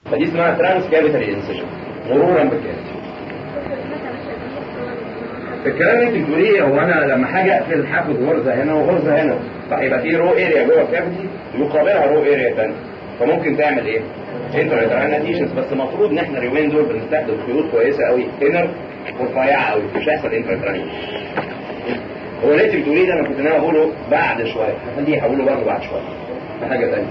فدي اسمها ترانس كافيتال انسجن مرورا بالكافيتي الكلام اللي انت بتقوليه هو انا لما حاجه اقفل هاخد غرزه هنا وغرزه هنا فيبقى في رو اريا جوه الكافيتي يقابلها رو اريا ثانيه فممكن تعمل ايه؟ انتر اديشنز بس المفروض ان احنا اليومين دول بنستخدم خيوط كويسه قوي انر ورفيعه قوي مش هيحصل انتر هو اللي انت بتقوليه ده انا كنت ناوي اقوله بعد شويه هخليه هقوله برضه بعد شويه ده حاجه ثانيه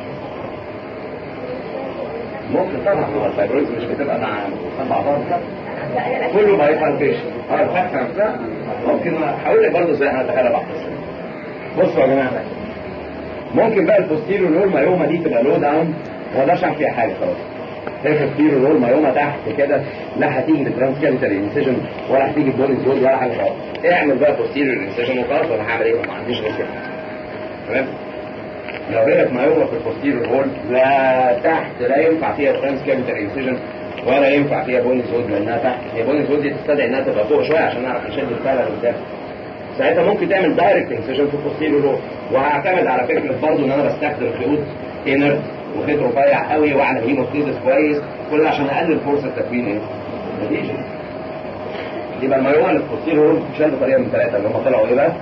ممكن طبعا هو الفايبرويد مش بتبقى مع مع بعض كله باي فالبيشن اه الفتحه نفسها ممكن هقول لك برضه ازاي هنتخيلها بعد بصوا يا جماعه ممكن بقى البوستيريور رول مايوما دي تبقى لو داون ما اقدرش اعمل فيها حاجه خالص هي البوستيريور رول مايوما تحت كده لا هتيجي بترانس كابيتال انسيجن ولا هتيجي بولي زول ولا حاجه خالص اعمل بقى بوستيريور انسيجن وخلاص وانا هعمل ايه ما عنديش غير كده تمام لو هي مايوما في البوستيريور رول لا تحت لا ينفع فيها ترانس كابيتال انسيجن ولا ينفع فيها بوني زود لانها تحت هي بوني زود دي تستدعي انها تبقى فوق شويه عشان نعرف نشد الفعل قدام ساعتها ممكن تعمل دايركت انسيجن في البوستيريور رول وهعتمد على فكره برضه ان انا بستخدم خيوط انر وخيط رفيع قوي واعمل هيموستيزس كويس كل عشان اقلل فرصه تكوين ايه؟ نتيجه يبقى المايوما اللي في البوستيريور رول بتشال بطريقه من ثلاثه اللي هم طلعوا ايه بقى؟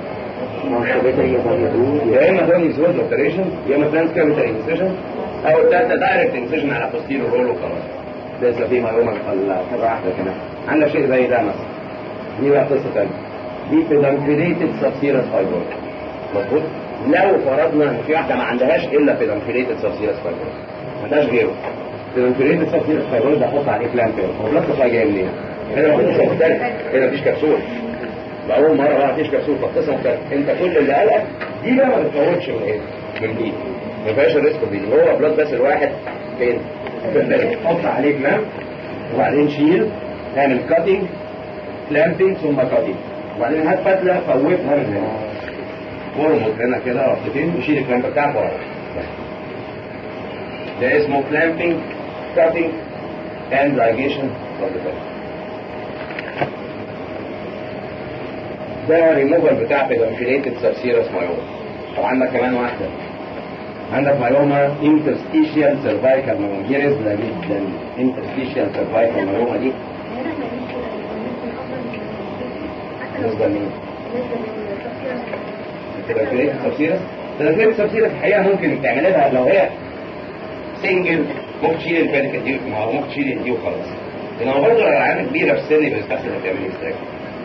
يا اما بوني زود اوبريشن يا اما ترانس كابيتال انسيجن او الثالثه دايركت انسيجن على بوستيريور رول وخلاص لسه في معلومه كذا واحده كمان عندك شيء زي ده مثلا دي بقى قصه ثانيه دي بيدانفيليتد سبسيرس فايبرويد مظبوط لو فرضنا ان في واحده ما عندهاش الا بيدانفيليتد سبسيرس فايبرويد ما عندهاش غيره بيدانفيليتد سبسيرس فايبرويد ده احط عليه كلام كده هو بلاك فاي جاي منين؟ هنا مفيش مختلف هنا مفيش كبسول اول مره ما فيش كبسول فالقصه مختلفه انت كل اللي قالك دي بقى ما بتفوتش من ايه؟ من دي ما فيهاش الريسك دي هو بلاد بس الواحد فين؟ حط عليه كلام وبعدين شيل اعمل كاتنج كلامبينج ثم كاتنج وبعدين هات فتله فوتها من هنا ورمط هنا كده ربطتين وشيل الكلام بتاعك ورا ده اسمه كلامبينج كاتنج اند لايجيشن ده ريموفر بتاع بيدانفيليتد سبسيرس مايوما طب عندك كمان واحده عندك مايوما انترستيشيال سيرفايكال مايوما دي رزلة جدا انترستيشيال سيرفايكال مايوما دي بالنسبة لمين؟ تدخلية سبسيرس تدخلية سبسيرس الحقيقة ممكن تعمل لها لو هي سنجل ممكن تشيل البادكة دي ممكن تشيل دي وخلاص انما برضه لو العيال كبيرة في السن بيستحسن تعمل استراك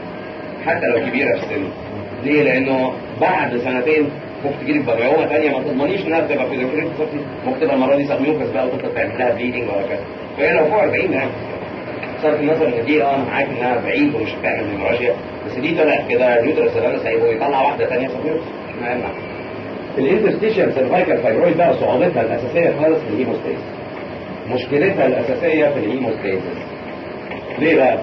حتى لو كبيرة في السن ليه؟ لأنه بعد سنتين ممكن تجيلك بمعومه ثانيه ما تضمنيش انها تبقى في الانفلونزا ممكن تبقى المره دي سبميوكس بقى وتفضل تعمل لها بليدنج وهكذا فهي لو فوق 40 جرام صرف النظر ان دي اه انا معاك انها بعيد ومش هتعمل هيموراجيا بس دي طلعت كده اليوترس اللي انا سايبه يطلع واحده ثانيه سبميوكس ما يمنع الانترستيشن سيرفايكال فايبرويد بقى صعوبتها الاساسيه خالص في الهيموستاسيس مشكلتها الاساسيه في الهيموستاسيس ليه بقى؟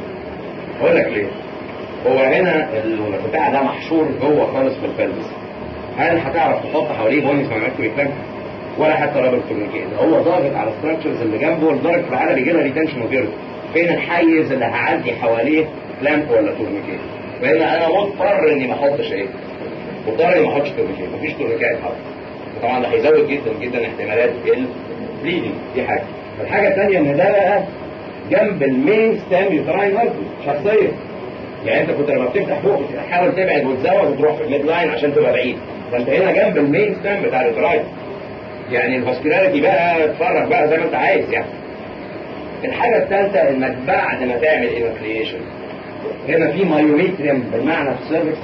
اقول لك ليه؟ هو هنا البتاع ده محشور جوه خالص في البلبس هل هتعرف تحط حواليه بونيس مع مايكرو ولا حتى رابر تورنيكيت هو ضاغط على الستراكشرز اللي جنبه لدرجه في العاده بيجي لها ريتنشن وفيرد فين الحيز اللي هعدي حواليه كلامب ولا تورنيكيت فهنا انا مضطر اني ما احطش ايه مضطر اني ما احطش تورنيكيت مفيش تورنيكيت حاطط طبعا ده هيزود جدا جدا احتمالات البليدنج دي حاجه الحاجه الثانيه ان ده بقى جنب المين ستام يوتراين هارتي شخصيا يعني انت كنت لما بتفتح فوق تحاول تبعد وتزود وتروح في الميد لاين عشان تبقى بعيد فانت هنا جنب المين ستام بتاع اليوتراين يعني الفاسكولاريتي بقى اتفرج بقى زي ما انت عايز يعني الحاجه الثالثه انك بعد ما تعمل انفليشن هنا في مايوميتريم بالمعنى في السيرفكس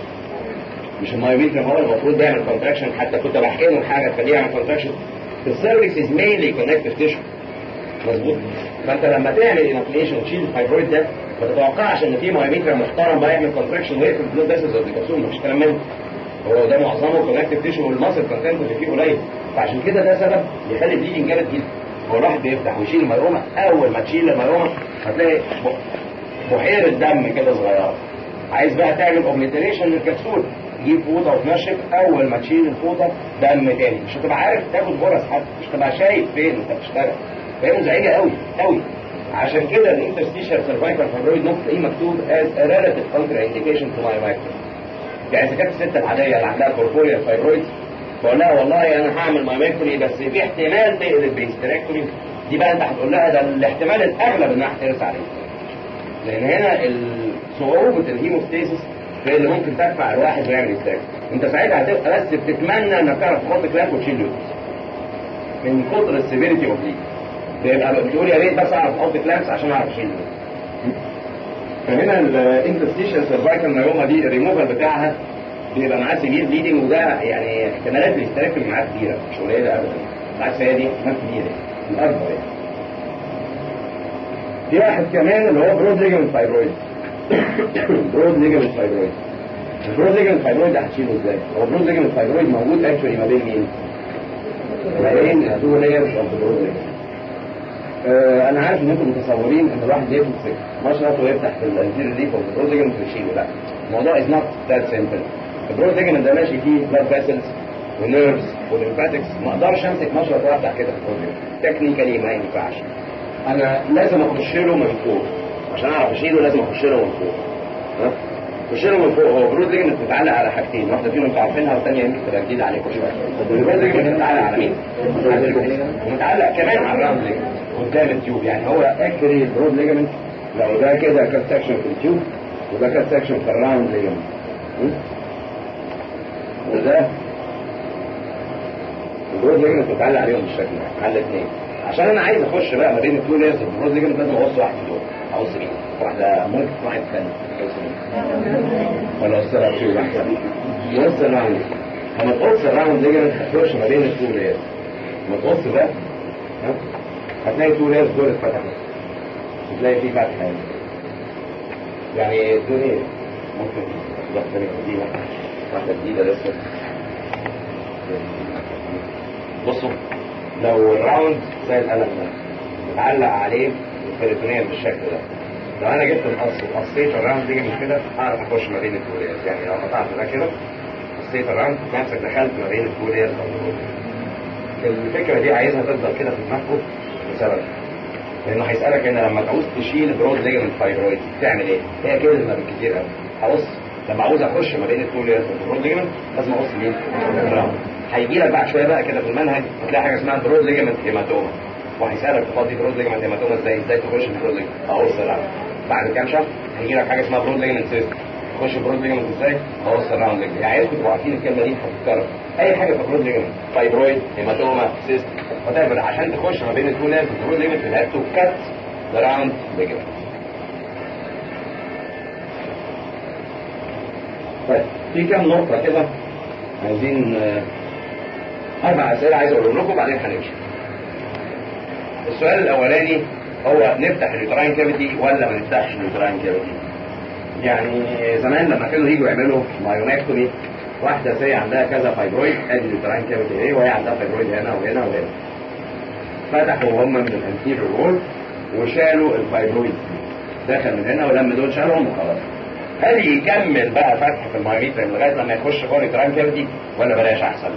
مش المايوميتريم هو المفروض بيعمل كونتراكشن حتى كنت بحقنه حاجه تخليه يعمل كونتراكشن السيرفكس از مينلي كونكتيف تيشو مظبوط فانت لما تعمل انفليشن وتشيل الفايبرويد ده ما تتوقعش ان في مايوميتريم محترم بقى يعمل كونتراكشن ويقفل البلود فيسلز اوف الكبسول مفيش كلام منه هو ده معظمه كونكتيف تيشو والماسل كونتنت اللي فيه قليل فعشان كده ده سبب يخلي البليدنج جامد جدا هو الواحد بيفتح ويشيل الميرومه اول ما تشيل الميرومه هتلاقي بحيره دم كده صغيره عايز بقى تعمل اوبليتريشن للكبسول تجيب فوطه وتنشف اول ما تشيل الفوطه دم تاني مش هتبقى عارف تاخد فرص حتى مش هتبقى شايف فين انت بتشتغل فهي مزعجه قوي قوي عشان كده الانترستيشال سيرفايكال فايبرويد ممكن تلاقيه مكتوب از ريلاتيف كونتر انديكيشن تو ماي مايكرو يعني اذا كانت الست العاديه اللي عندها كوربوريال فايبرويد بقول لها والله انا هعمل مايمكتومي بس في احتمال تقلب بهيستريكتومي دي بقى انت هتقول لها ده الاحتمال الاغلب انها هترس عليه لان هنا ال- صعوبه الهيموستاسيس هي اللي ممكن تدفع الواحد ويعمل ازاي انت ساعتها هتبقى بس بتتمنى انك تعرف تحط كلاب وتشيل اليوترس من كتر السيفيريتي اوف دي بيبقى بتقول يا ريت بس اعرف احط كلابس عشان اعرف اشيل اليوترس فهنا الانترستيشن سيرفايكال مايوما دي الريموفال بتاعها بيبقى معاه سيفير بليدنج وده يعني احتمالات الاستراك معاه كبيره مش قليله ابدا بالعكس هي دي احتمال كبيره الاكبر يعني في واحد كمان اللي هو برود ليجمنت فايبرويد برود ليجمنت فايبرويد البرود ليجمنت فايبرويد ده هتشيله ازاي؟ هو البرود ليجمنت فايبرويد موجود اكشولي ما بين مين؟ ما بين التو لايرز اوف ذا برود ليجمنت آه، انا عارف ان انتم متصورين ان الواحد يمسك مشرط ويفتح في الانتيريور ليف اوف البرود ليجمنت ويشيله لا الموضوع از نوت ذات سيمبل البرود ليجمنت ده ماشي فيه بلاد فيسلز ونيرفز وليمفاتكس ما اقدرش امسك مشرط وافتح كده في البرود تكنيكالي ما ينفعش انا لازم اخش له من فوق عشان اعرف اشيله لازم اخش له من فوق ها اخش له من فوق هو برود ليجمنت متعلق على حاجتين واحده فيهم انتوا عارفينها والثانيه يمكن تبقى جديده عليكم شويه البرود ليجمنت متعلق على مين؟ على الفوكس. ومتعلق كمان على الراوند ليجمنت قدام التيوب يعني هو اكري البرود ليجمنت لو ده كده كات سكشن في التيوب وده كات سكشن في الراوند ليجمنت وده البرود ليجمنت متعلق عليهم بالشكل ده على الاثنين عشان انا عايز اخش بقى ما بين التو لايرز البرود ليجمنت لازم اقص واحد دول اقص مين؟ واحده ممكن واحد ثاني اقص مين؟ ولا اقص لها في واحده نص الراوند لما تقص الراوند ليجمنت هتخش ما بين التو لايرز لما تقص ده ها؟ هتلاقي تو لايرز دول اتفتحوا هتلاقي في فتحه هنا يعني دول ايه؟ ممكن واحده جديده واحده جديده لسه بصوا لو الراوند زي القلم ده متعلق عليه البريتونيال بالشكل ده لو انا جبت القص وقصيت الراوند دي من كده اعرف اخش ما بين التوليات يعني لو قطعت ده كده قصيت الراوند نفسك دخلت ما بين التوليات او التوليات. الفكره دي عايزها تفضل كده في دماغكم لسبب لانه هيسالك ان لما تعوز تشيل برود ليجمنت فايبرويد تعمل ايه؟ هي كلمه بالكتير قوي هقص لما عاوز اخش ما بين التوليات والبرود ليجمنت لازم اقص مين؟ الراوند هيجي لك بعد شويه بقى كده في المنهج هتلاقي حاجه اسمها برود ليجمنت هيماتوما وهيسالك تفضي برود ليجمنت هيماتوما ازاي ازاي تخش في برود ليجمنت اقص الراوند بعد كام شهر هيجي لك حاجه اسمها برود ليجمنت سيست تخش برود ليجمنت ازاي اقص الراوند ليجمنت يعني عايزكم تبقوا عارفين الكلمه دي هتتكرر اي حاجه في برود ليجمنت فايبرويد هيماتوما سيست وتعمل عشان تخش ما بين التو نيرف برود ليجمنت you have to cut the round ligament طيب في كام نقطة كده عايزين آه، أربع أسئلة عايز أقولهم لكم بعدين هنمشي. السؤال الأولاني هو نفتح اليوتراين كافيتي ولا ما نفتحش اليوتراين كافيتي؟ يعني زمان لما كانوا يجوا يعملوا مايونكتومي واحدة زي عندها كذا فايبرويد ادي اليوتراين كافيتي ايه وهي عندها فايبرويد هنا وهنا وهنا. فتحوا هم من الانتيريور وول وشالوا الفايبرويد دخل من هنا ولما دول شالهم وخلاص. هل يكمل بقى فتح في المايوميتر لغايه لما يخش جوه اليوتراين كافيتي ولا بلاش احسن؟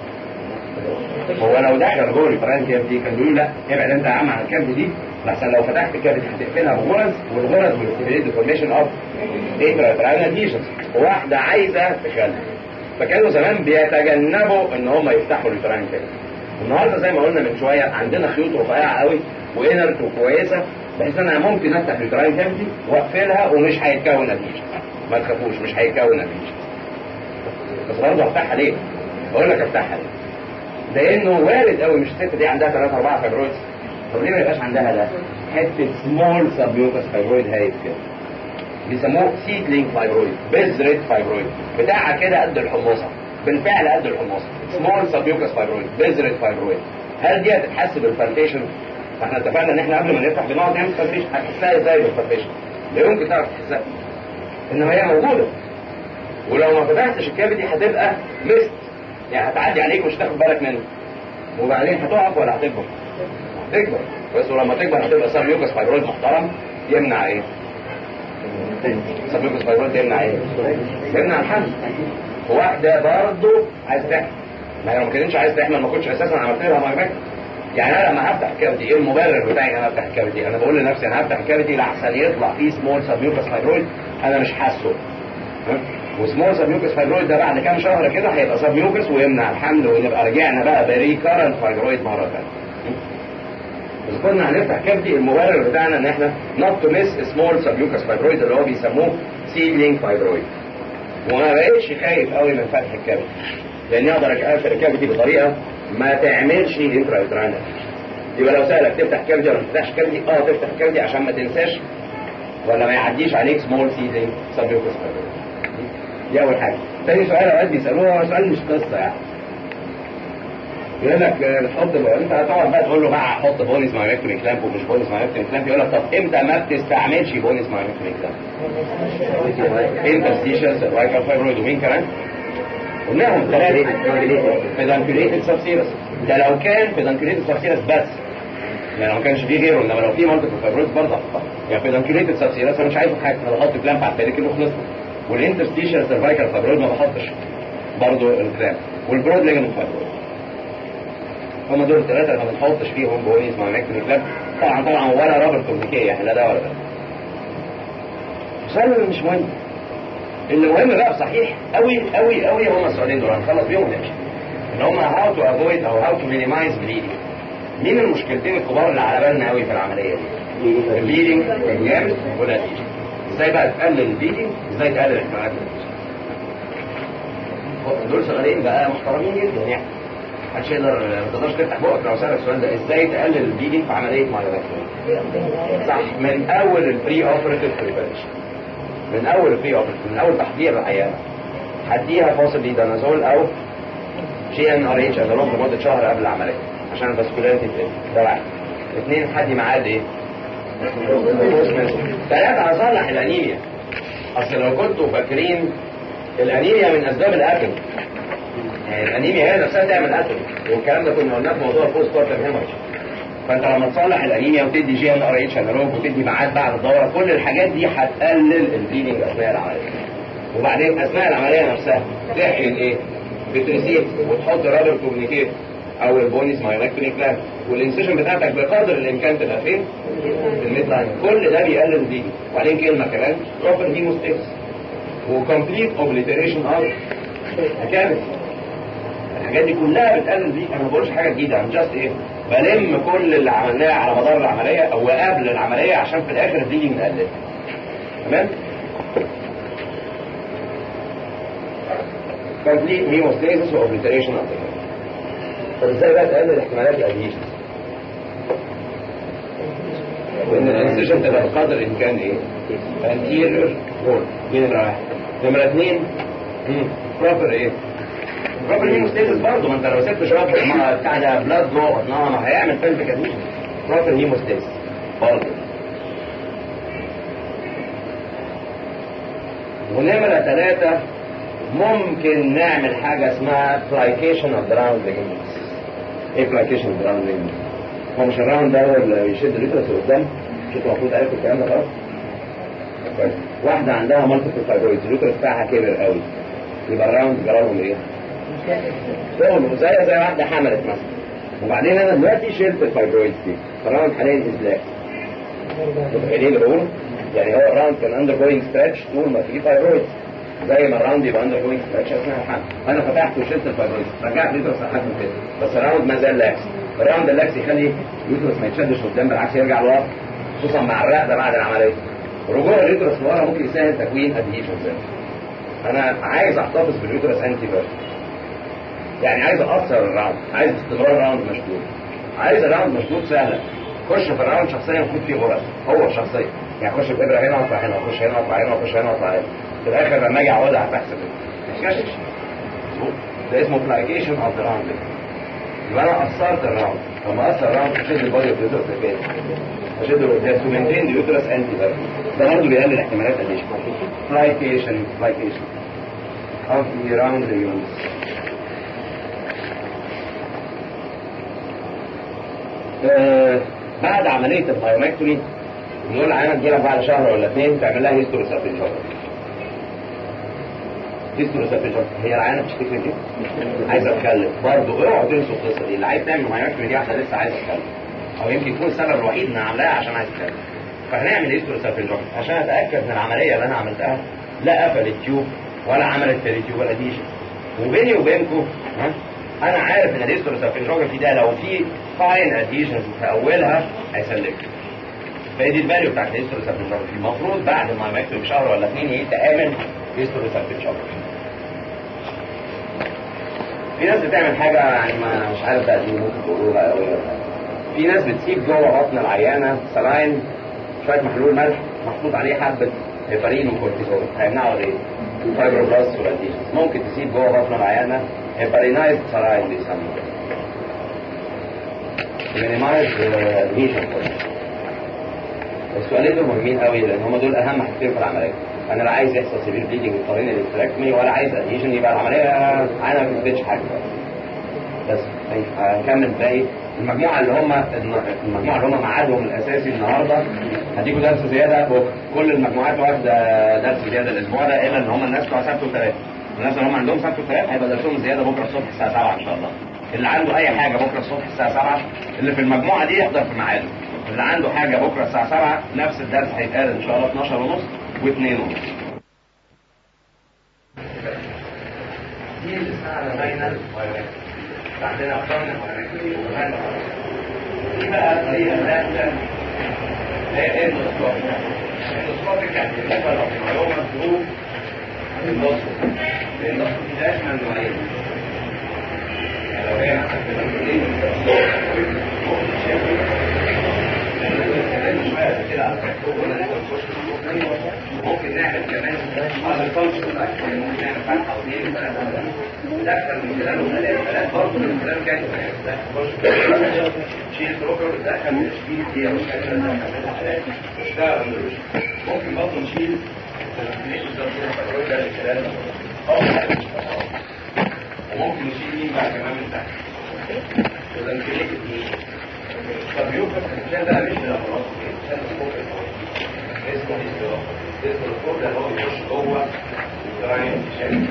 هو لو دخل جوه اليوتراين كافيتي كان بيقولوا لا ابعد انت يا عم عن الكافيتي دي لحسن لو فتحت الكافيتي هتقفلها بغرز والغرز والستيبيليت ديفورميشن اوف انترا ليجنز واحده عايزه تخلي فكانوا زمان بيتجنبوا ان هم يفتحوا اليوتراين كافيتي النهارده زي ما قلنا من شويه عندنا خيوط رفيعه قوي وانرت وكويسه بحيث ان انا ممكن افتح اليوتراين كافيتي واقفلها ومش هيتكون نتيجه ما تخافوش مش هيتكون نتيجه بس برضه افتحها ليه؟ بقول لك افتحها ليه؟ لانه وارد قوي مش الست دي عندها 3 4 فايبرويد طب ليه ما يبقاش عندها ده؟ حته سمول سبيوكس فايبرويد هايف كده بيسموه سيدلينج فايبرويد بذرة فايبرويد بتاعها كده قد الحمصه بالفعل قد الحمصه سمول سبيوكس فايبرويد بذرة فايبرويد هل دي هتتحس بالفالفيشن؟ فاحنا اتفقنا ان احنا قبل ما نفتح بنقعد نعمل فالفيشن هتحسها ازاي بالفالفيشن؟ لا يمكن تعرف تحسها انما هي موجوده ولو ما فتحتش الكافيتي هتبقى مست يعني هتعدي عليك مش هتاخد بالك منه وبعدين هتقف ولا هتكبر؟ هتكبر بس ولما تكبر هتبقى سبيوكس فايبرويد محترم يمنع ايه؟ سبيوكس فايبرويد يمنع ايه؟ يمنع الحمل واحدة برضه عايز تحمل ما هي لو ما كانتش عايز تحمل ما كنتش اساسا عملت لها مايباك يعني انا لما هفتح الكافيتي ايه المبرر بتاعي ان انا افتح الكافيتي؟ انا بقول لنفسي انا هفتح الكافيتي لحسن يطلع فيه سمول سبيوكس فايبرويد انا مش حاسه ها؟ وسمول سبيوكس فايبرويد ده بعد كام شهر كده هيبقى سبيوكس ويمنع الحمل ونبقى رجعنا بقى بريكارنت فايبرويد مره ثانيه بس كنا هنفتح كافيتي المبرر بتاعنا ان احنا not to miss small submucous fibroid اللي هو بيسموه seedling fibroid وما بقتش خايف قوي من فتح الكافيتي لاني اقدر اقفل الكافيتي بطريقه ما تعملش انترا يوتراينال يبقى لو سالك تفتح كافيتي ولا ما تفتحش كافيتي اه تفتح كافيتي عشان ما تنساش ولا ما يعديش عليك سمول سيدنج سبيوكس دي اول حاجه تاني سؤال اوقات بيسالوه هو سؤال مش قصه يعني يقول لك بتحط انت هتقعد بقى تقول له بقى حط بونس مايكتري كلامب ومش بونس مايكتري كلامب يقول لك طب امتى ما بتستعملش بونس مايكتري كلامب؟ انترستيشن سيرفايكال فايبرويد ومين كمان؟ قلناهم ثلاثه بيدانكوليتد سبسيرس ده لو كان بيدانكوليتد سبسيرس بس يعني لو ما كانش فيه غيره انما لو في مالتيبل فايبرويد برضه يعني بيدانكوليتد سبسيرس انا مش عايزه حاجه انا بحط كلامب على الفيريكل وخلصنا والانترستيشن سيرفايكال فايبرويد ما بحطش برضه الكلامب والبرود ليجمنت فايبرويد هم دول الثلاثه اللي ما بنحطش فيهم بونيز مع ماكتن كلاب طبعا طبعا ولا رابر كوميكيه يعني لا ده ولا ده سؤال مش مهم اللي مهم بقى صحيح قوي قوي قوي هم السؤالين دول هنخلص بيهم ونمشي ان هم هاو تو افويد او هاو تو مينيمايز بليدنج مين المشكلتين الكبار اللي على بالنا قوي في العمليه دي؟ البليدنج الجامد والنتيجه ازاي بقى تقلل البليدنج ازاي تقلل احتمالات النتيجه دول سؤالين بقى محترمين جدا يعني محدش يقدر ما تقدرش تفتح بقك لو سالك السؤال ده ازاي تقلل البليدنج في عمليه مايولاكتومي صح من اول البري اوبريتيف بريباريشن من اول البري اوبريتيف من اول تحضير العيانه هديها فاصل ديدانازول او جي ان ار اتش ادالون لمده شهر قبل العمليه عشان الفاسكولاريتي ده واحد اثنين حدي ميعاد ايه؟ ثلاثة هصلح الانيميا اصل لو كنتوا فاكرين الانيميا من اسباب الاكل يعني الانيميا هي نفسها تعمل اكل والكلام ده كنا قلناه في موضوع البوست بارتم هيموريج فانت لما تصلح الانيميا وتدي جي ان ار اتش انالوج وتدي ميعاد بعد الدوره كل الحاجات دي هتقلل البليدنج اثناء العمليه وبعدين اثناء العمليه نفسها تحقن ايه؟ بتريسيت وتحط رابر كوميونيكيت او البونيس مايلكتريك كلام والانسيشن بتاعتك بقدر الامكان تبقى فين؟ في الميد لاين كل ده بيقلل البليدنج وبعدين كلمه كمان بروبر هيموستيكس وكمبليت اوبليتريشن اوف كامل الحاجات دي كلها بتقلل دي انا ما بقولش حاجه جديده انا جاست ايه بلم كل اللي عملناه على مدار العمليه او قبل العمليه عشان في الاخر تيجي نقلل تمام كومبليت هيموستاسيس واوبليتريشن اوف طب ازاي بقى تقلل احتمالات الاديشن وان الانسيشن تبقى بقدر الامكان ايه anterior wall دي نمره واحد نمره اثنين بروبر ايه بروبر هيموستاسيس برضه ما انت لو سبت شويه ما بتاع ده بلاد جوه بطنها ما هيعمل فلفك اديشن بروبر هيموستاسيس برضه ونمرة ثلاثة ممكن نعمل حاجة اسمها بلايكيشن اوف راوند ليجمنتس ايه بلايكيشن اوف راوند ليجمنتس هو مش الراوند ده هو اللي يشد اليوترس لقدام مش انتوا المفروض عرفتوا الكلام ده خلاص كويس واحدة عندها مالتيبل فايبرويدز اليوترس بتاعها كبر قوي يبقى الراوند جرالهم ايه؟ شغل زي زي واحدة حملت مثلا وبعدين انا دلوقتي شلت الفايبرويدز دي فالراوند حاليا ازلاك متخيلين اللي بقوله؟ يعني هو الراوند كان اندر جوينج ستريتش طول ما في فايبرويدز زي ما الراوند يبقى اندر جوينج ستريتش اثناء الحمل انا فتحت وشلت الفايبرويدز رجعت اليوترس لحجمه كده بس الراوند ما زال لاكس الراوند اللاكس يخلي اليوترس ما يتشدش قدام بالعكس يرجع لورا خصوصا مع الرقبه بعد العمليه رجوع اليوترس لورا ممكن يسهل تكوين ادهيشن انا عايز احتفظ باليوترس انتي فيرجن يعني عايز اقصر الراوند عايز استمرار الراوند مشدود عايز الراوند مشدود سهله خش في الراوند شخصيا يكون فيه غرز هو شخصيا يعني اخش بابره هنا واطلع هنا واخش هنا واطلع هنا واخش هنا واطلع هنا في الاخر لما اجي اقعدها هتحسب مش ده اسمه بلايكيشن اوف ذا راوند يبقى انا قصرت الراوند لما اقصر الراوند اشد البادي اوف اليوترس كده اشد اليوترس تو مينتين اليوترس انتي ده برضه بيقلل احتمالات اديشن بلايكيشن بلايكيشن اوف ذا راوند ليونز آه بعد عملية البايومكتوري نقول العيانة تجيلك بعد شهر ولا اثنين تعمل لها هيستوروسابيجوت هيستوروسابيجوت هي العيانة بتشتكي دي عايزة تخلف برضه اوعوا تنسوا القصة دي اللي عايز تعمل بايومكتوري دي عشان لسه عايزة تخلف او يمكن يكون السبب الوحيد انها عاملاها عشان عايزة تخلف فهنعمل هيستوروسابيجوت عشان اتاكد ان العملية اللي انا عملتها لا قفلت تيوب ولا عملت تريتيوب ولا ديشن وبيني وبينكم ها انا عارف ان الهيستوسابفنجوجرافي ده لو في فاين اديشنز في اولها هيسلك فهي دي الفاليو بتاعت الهيستوسابفنجوجرافي المفروض بعد ما يكتب شهر ولا اثنين ايه تعمل هيستوسابفنجوجرافي في ناس بتعمل حاجة يعني ما مش عارف بقى دي ممكن تقولوها قوي في ناس بتسيب جوه بطن العيانة سلاين شوية محلول ملح محطوط عليه حبة هيبارين وكورتيزون هيمنعوا ايه؟ الفايبروبلاست والاديشنز ممكن تسيب جوه بطن العيانة هيبارينايزد سلاين بيسموه مينيمايز ادميشن السؤالين دول مهمين قوي لان هم دول اهم حاجتين في العمليه انا لا عايز يحصل سيفير بليدنج بالطريقه الاستراكمي ولا عايز ادهيجن يبقى العمليه انا ما كسبتش حاجه بس هنكمل باقي المجموعه اللي هم المجموعه اللي هم ميعادهم الاساسي النهارده هديكوا درس زياده بكره كل المجموعات واخده درس زياده الاسبوع ده الا ان هم الناس بتوع سبت وثلاث الناس اللي هم عندهم سبت وثلاث هيبقى درسهم زياده بكره الصبح الساعه 7 ان شاء الله اللي عنده اي حاجه بكره الصبح الساعه 7 اللي في المجموعه دي يحضر في ميعاده اللي عنده حاجه بكره الساعه 7 نفس الدرس هيتقال ان شاء الله 12 ونص و2 ونص دي اللي اسمها الفاينل عندنا افكارنا دي بقى طريقه ثالثه هي اندوسكوبيك اندوسكوبيك يعني بالنسبه للمعلومه ظروف الاندوسكوبي الاندوسكوبي ده يشمل نوعين يعني لو هي ممكن نعمل كمان على الفانكشن ممكن نعمل فتحه واثنين وثلاثه ندخل من خلاله ثلاث ثلاث برضه من خلال كده شيل بروكر وتدخل تشكيل دي اشتغل ممكن برضه نشيل وممكن نشيل مين بقى كمان من تحت وده نكليك اثنين طب يوقف الانسان ده مش الامراض الانسان فوق اسمه الاستراحه اسمه الفوق ده هو بيخش جوه الجرايم الشامل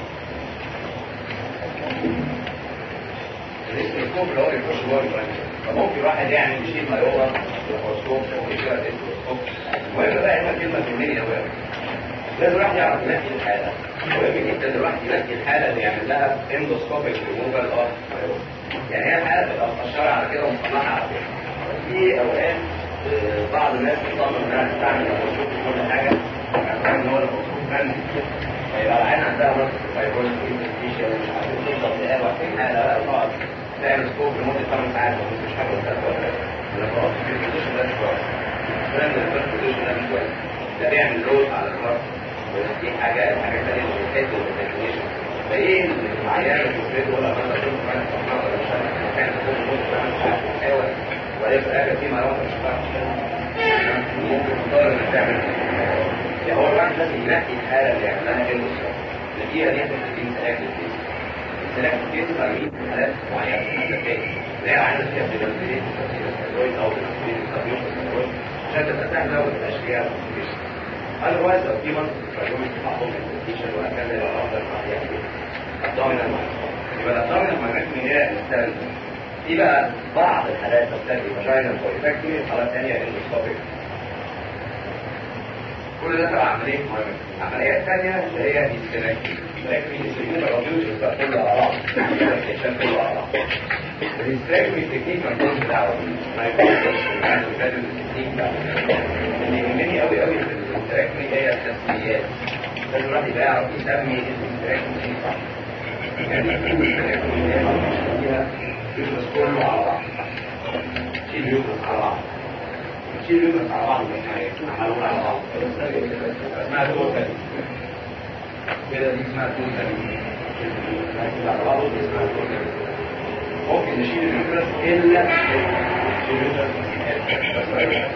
الاسم الفوق اللي هو بيخش جوه الجرايم فممكن واحد يعني يشيل مايوه ميكروسكوب ويشيل الاسكوب المهم بقى هنا كلمه كليه قوي لازم الواحد يعرف ينقي الحاله مهم جدا الواحد ينقي الحاله اللي يعمل لها اندوسكوبيك ريموفال اوف يعني هي الحاله تبقى مقشره على كده ومصنعه على كده في اوقات بعض الناس بتطلب انها تستعمل الميكروسكوب في كل حاجه يعني ان هو الميكروسكوب فن هيبقى العين عندها نقص فايبروز انفستيشن مش عارف ايه تفضل تقال وحكي حاله بقى تقعد تعمل سكوب لمده 8 ساعات ومفيش حاجه ولا ولا خلاص في البوزيشن ده مش كويس الكلام ده في البوزيشن ده مش كويس ده بيعمل لود على الراس ودي حاجات حاجات ثانيه بتحتاج للديفينيشن فايه العيان الفكرة ولا مثلا شوف ما نفكر ولا مش عارف كان كل مده مش عارف تحاول ولا في الاخر في مرات مش عارف ممكن تضطر انك تعمل يعني هو الواحد لازم ينقي الحاله اللي يعملها ايه بالظبط النتيجه دي هتبقى سلاكت كيس سلاكت كيس ترميم حالات معينه حالتين اللي هي عندك فيها بيبرتيلين ستيرويد او بيبرتيلين عشان تبقى سهله وما تبقاش فيها otherwise لو في منطقه تراجمي تحطهم الانفستيشن وهكذا يبقى افضل يعني الدومينال يبقى الدومينال ماجنتمي هي الستاند دي بقى بعض الحالات بتسمي فاجينال بوليفاكتوري حالات ثانيه اندوسكوبيك كل ده تبع عمليه مهمه العمليه الثانيه اللي هي هيستراكمي هيستراكمي يسموها الراديوز يبقى كله على بعض الكشف كله على بعض الهيستراكمي تكنيك ما يكونش دعوه ما يكونش يعني لازم التكنيك ده اللي يهمني قوي قوي في الهيستراكمي هي التسميات لازم الواحد يبقى يعرف يسمي الهيستراكمي ايه صح يعني الهيستراكمي هي فيها يدرس كله على بعض شيل يدرس على بعض شيل يدرس على بعض عملوا على بعض اسمها توتال كده دي اسمها توتال على بعض دي اسمها توتال ممكن نشيل اليوترس الا نشيل اليوترس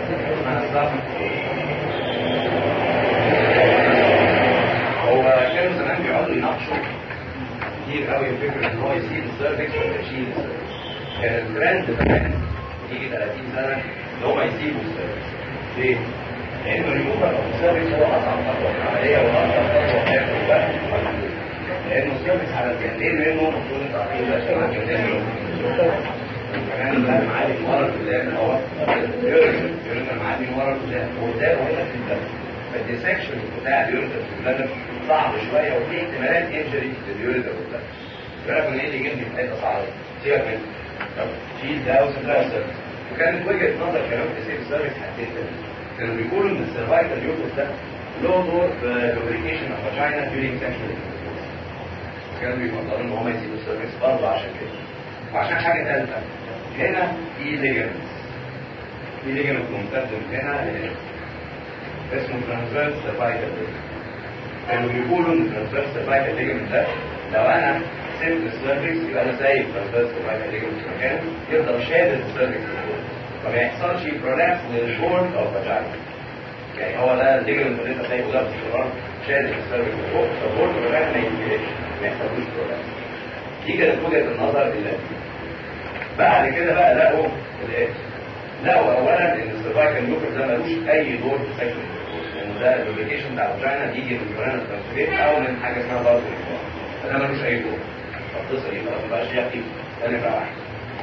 هو كانوا زمان بيقعدوا يناقشوا كتير قوي فكره ان هو يسيب السيرفكس ولا يشيل السيرفكس كان الترند زمان يجي 30 سنه ان هو يسيبوا السيرفكس ليه؟ لانه الريموفر اوف السيرفكس هو اصعب خطوه في العمليه واصعب خطوه في الوقت لانه السيرفكس على الجنبين منه المفروض انت عارفين ده شبه الجنبين كمان ده معالج ورا اللي هو يورينا معالج ورا وده هنا في الدم فالديسكشن بتاع اليوريتر في البلد صعب شويه وفي احتمالات انجري لليوريتر في البلد بالك من ايه اللي يجيب لي في حته صعبه سيبك من طب في ده وسنترال سيرفيس وكانت وجهه نظر كلام في سيف سيرفيس حسيت كانوا بيقولوا ان السيرفايكال يوتس ده له دور في لوبريكيشن اوف فاجينا during sexual كانوا بيفضلوا ان هم يسيبوا السيرفيس برضه عشان كده وعشان حاجه ثالثه هنا في ليجمنتس في ليجمنت ممتد من هنا لهنا اسمه ترانسفيرس سيرفايكال كانوا بيقولوا ان الترانسفيرس سيرفايكال ليجمنت ده لو انا سبت السيرفيس يبقى انا سايب الترانسفيرس سيرفايكال ليجمنت في مكانه يفضل شادد السيرفيس فما يحصلش برولابس للبورد او فاجانا يعني هو ده الليجمنت اللي انت سايبه ده في الشرار شادد السيرفيس فوق فالبورد فاجانا ما ينجلش ما يحصلوش برولابس دي كانت وجهه النظر اللي بعد كده بقى لقوا الايه لقوا اولا ان السيرفايكال لوكر ده ملوش اي دور في سكن لان ده اللوبيكيشن بتاع الفاجينا بيجي من الفاجينا ترانسفير او من حاجه اسمها بارتو فده ملوش اي دور فالقصه دي ما بقاش ليها قيمه ده نمره واحد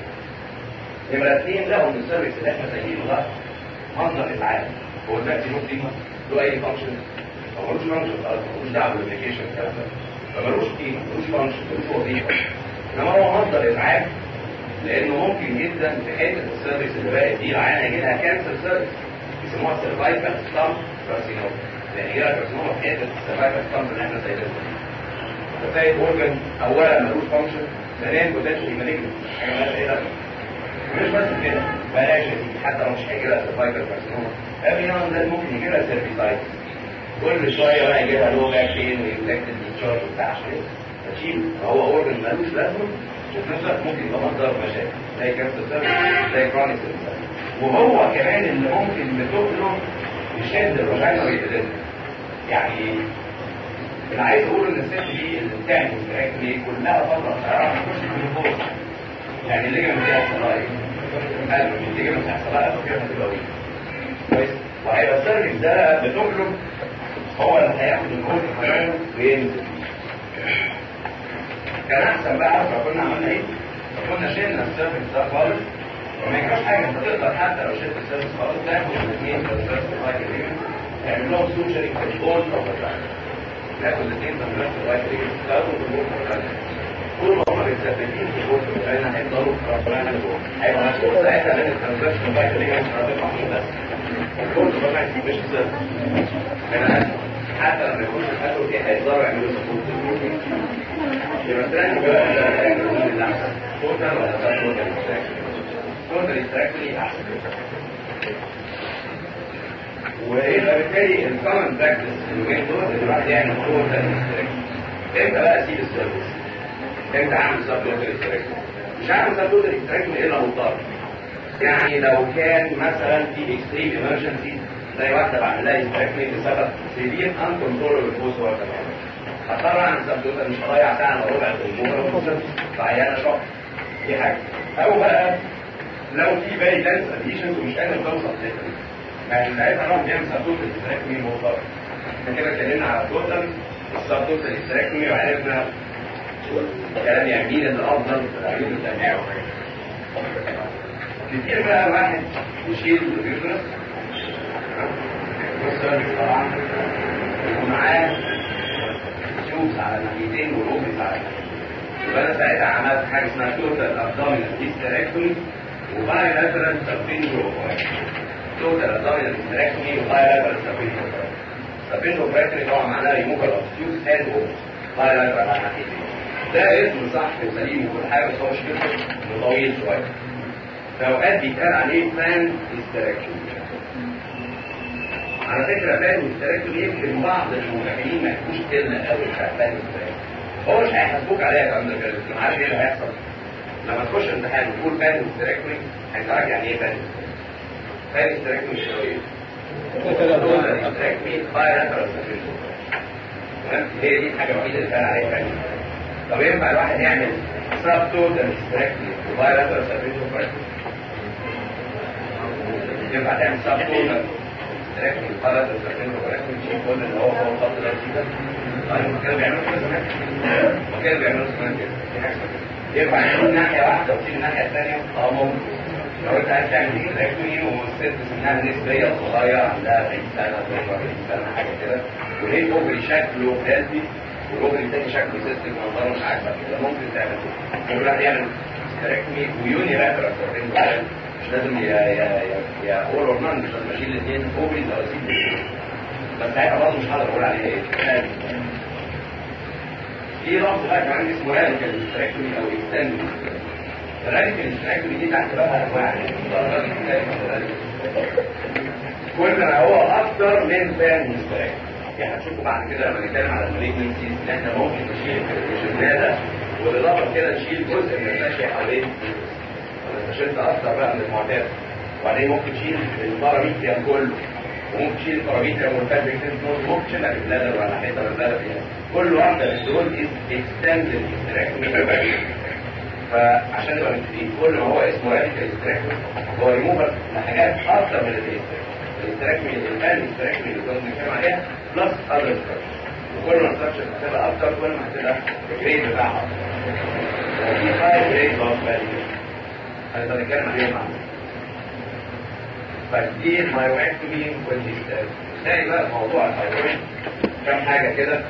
نمره اثنين لقوا ان السيرفيس اللي احنا سايبينه ده منظر ازعاج هو دلوقتي له قيمه له اي فانكشن هو ملوش فانكشن خالص ملوش دعوه باللوبيكيشن الكلام ده فملوش قيمه ملوش فانكشن ملوش وظيفه انما هو مصدر ازعاج لانه ممكن جدا في حته السيرفيس اللي باقي دي العيانه يجي لها كانسر سيرفيس يسموها سيرفايكال ستام كارسينوما يعني يجي لها كارسينوما في حته السيرفايكال ستام اللي احنا سايبينها فتلاقي اورجن اولا ملوش فانكشن ثانيا بوتنشال مالجنت حاجه مالهاش اي لازمه مش بس كده بلاش حتى لو مش هيجي لها سيرفايكال كارسينوما ابي نوع ده ممكن يجي لها سيرفيسايتس كل شويه بقى يجي لها لو باك بين وانفكتد ديتشارج وبتاع عشان تشيل هو اورجن ملوش لازمه وفي نفس الوقت ممكن يبقى مصدر مشاكل زي كانسر سيرفيس زي كرونيك وهو كمان اللي ممكن بتقله يشد الرجعنا ويقلل يعني انا عايز اقول ان الست دي اللي بتعمل دي كلها فتره قصيره ما تخش في الفوز يعني اللي جاي من هيحصل لها ايه؟ قلب اللي جاي من هيحصل لها فكره هتبقى وين كويس وهيبقى السيرفيس ده بتقله هو اللي هياخد الكود كمان وينزل كان احسن بقى لو كنا عملنا ايه؟ لو كنا شلنا السيرفيس ده خالص وما ينفعش حاجه انت تقدر حتى لو شلت السيرفيس خالص تاخد الاثنين في تعمل لهم سوشيال كنترول او تاخد الاثنين في نفس الوقت تاخد الامور طول ما هم متثبتين في الغرفه بتاعتنا هيفضلوا ربنا هيبقى مسؤول ساعتها من الترانزكشن بتاعت اللي هي مش هتبقى بس الغرفه بتاعت مش السيرفيس حتى لما يكون الحاجه دي هيقدروا يعملوا سبورت يبقى الثاني بقى اللي احسن توتال ولا توتال اكستراكشن توتال اكستراكشن احسن ويبقى بالتالي الكومن براكتس اليومين دول ان الواحد يعمل توتال اكستراكشن امتى بقى اسيب السيرفيس؟ امتى اعمل سب توتال اكستراكشن؟ مش هعمل سب توتال اكستراكشن الا مضطر يعني لو كان مثلا في اكستريم ايمرجنسي زي واحده بعمل لها استراكشن بسبب سيفير ان كنترول بوز وقت هضطر اعمل سب توتال مش هضيع ساعه الا ربع في الجمهور فعيانه شهر دي حاجه او بقى لو في بالي دانس اديشنز ومش قادر توصل للحته يعني ساعتها الواحد بيعمل سب توتال استراكشن مضطر احنا كده اتكلمنا على التوتال السب توتال استراكشن وعرفنا كلام يمين الافضل في العيوب التنوع كتير بقى واحد يشيل اليوترس والسيرفس طبعا ومعاه شوز على الناحيتين ولوبس على الناحيتين يبقى انا ساعتها عملت حاجه اسمها توتال ابدومينال هيستريكتومي وباي لاترال سبينجو توتال ابدومينال هيستريكتومي وباي لاترال سبينجو سبينجو براكتري طبعا معناها ريموفال اوف شوز هاند باي لاترال على الناحيتين ده اسم صح وسليم وكل حاجه بس هو مشكلته انه طويل شويه فاوقات بيتقال عليه فان هيستريكتومي على فكرة فاهم التراكتور يمكن بعض المتابعين ما يكونوش كلمة قوي بتاع فاهم هو مش هيحاسبوك عليها يا فندم كده ما عارف ايه اللي هيحصل لما تخش امتحان وتقول فاهم التراكتور هيسألك يعني ايه فاهم فاهم التراكتور مش هو ايه؟ هي دي الحاجة الوحيدة اللي كان عليها فاهم طب ينفع الواحد يعمل سب توتال استراكتوري وبايلاترال سبريشن ينفع تعمل سب توتال لكن القلب السكين ولكن شيء كل اللي هو هو خط الأسيدة طيب كانوا بيعملوا كده زمان وكانوا بيعملوا زمان كده ينفع يعملوا ناحية واحدة وتسيب الناحية الثانية اه ممكن لو انت عايز تعمل هيستريكتومي والست سنها نسبيا صغيرة عندها 20 سنة 42 سنة حاجة كده وليه اوفري شكله هيلثي والاوفري التاني شكله سيستم منظره مش عاجبك كده ممكن تعمل كده كل واحد يعمل هيستريكتومي ويوني لاترال مش لازم يا يا يا يا اول اور نان مش لازم اشيل الاثنين اوفريز او اسيب الاثنين بس ساعتها برضه مش هقدر اقول عليه ايه في لفظ بقى كمان اسمه راديكال هيستريكتومي او اكستند الراديكال هيستريكتومي دي تحت بقى انواع درجات مختلفه كل ما هو اكتر من فان هيستريكتومي يعني هتشوفوا بعد كده لما نتكلم على المالجنسيز ان احنا ممكن نشيل الزياده بالاضافه كده نشيل جزء من الاشياء حوالين انا شلت اكتر بقى من المعتاد وبعدين ممكن تشيل الباراميتريم كله وممكن تشيل الباراميتريم والفابريك ممكن تشيلها بالبلادر ولا حته بالبلادر فيها كل واحده من دول از اكستندد فعشان نبقى متفقين كل ما هو اسمه راديكال استراكمي هو ريموفر لحاجات اكتر من الاستراكمي الاستراكمي الان الاستراكمي اللي كنا بنتكلم عليها بلس اذر وكل ما الستراكشر هتبقى اكتر كل ما هتبقى الجريد بتاعها وفي هاي جريد اوف فاليو انا بتكلم عليها مع فدي المايوكتومي والديستال تلاقي بقى موضوع الثايرويد كم حاجه كده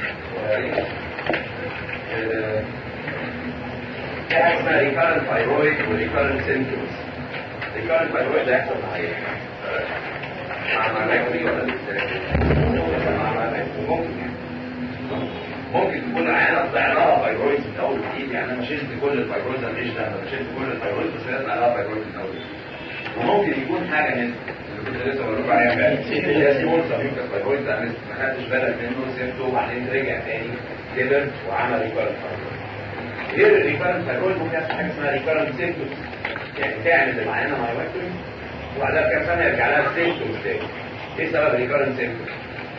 في حاجه اسمها ريكارنت ثايرويد وريكارنت سيمتومز ريكارنت ثايرويد ده يحصل مع ايه؟ مع مايوكتومي ولا ديستال؟ مع مايوكتومي ممكن يعني ممكن تكون عينة طلع لها فايبرويد من اول جديد يعني انا شلت كل الفايبرويد انا ليش انا شلت كل الفايبرويد بس طلع لها فايبرويد من اول وممكن يكون حاجه من اللي كنت لسه بقول لكم عليها امبارح اللي هي سمول سابيوكس فايبرويد ده ما خدتش بالك منه سبته وبعدين رجع تاني كبر وعمل ريكارنت فايبرويد غير الريكارنت فايبرويد ممكن يحصل حاجه اسمها ريكارنت سيمتومز يعني تعمل المعينه مايوكتومي وبعدها بكام سنه يرجع لها سيمتومز تاني ايه سبب الريكارنت سيمتومز؟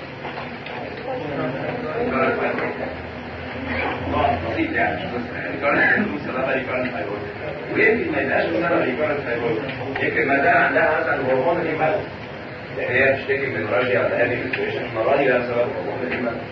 بسيط يعني ريكارنت سببها ريكارنت ثايرويد ويمكن ما يبقاش سبب ريكارنت ثايرويد يمكن ما ده عندها مثلا هرمون الهيماتوس يعني هي بتشتكي من راجيا ولا هذه السيتويشن المره دي ده سبب هرمون الهيماتوس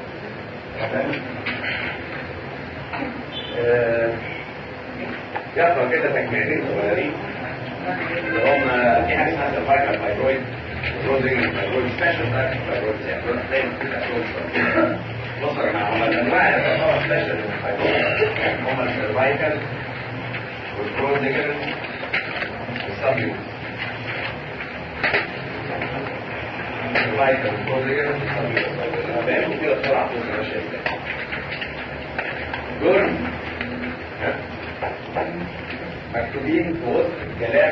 يحصل كده تجميعين صغيرين اللي هم في حاجه اسمها سيرفايكال ثايرويد روزنج ثايرويد سبيشال ثايرويد يعني دول هتلاقي كده بصوا يا جماعه هم الانواع اللي تعتبر سبيشال ثايرويد هم السيرفايكال والبروزيكال والسبيوس السيرفايكال والبروزيكال والسبيوس بيعملوا كده بسرعه فوق ماشيه ازاي دول مكتوبين في وسط الكلام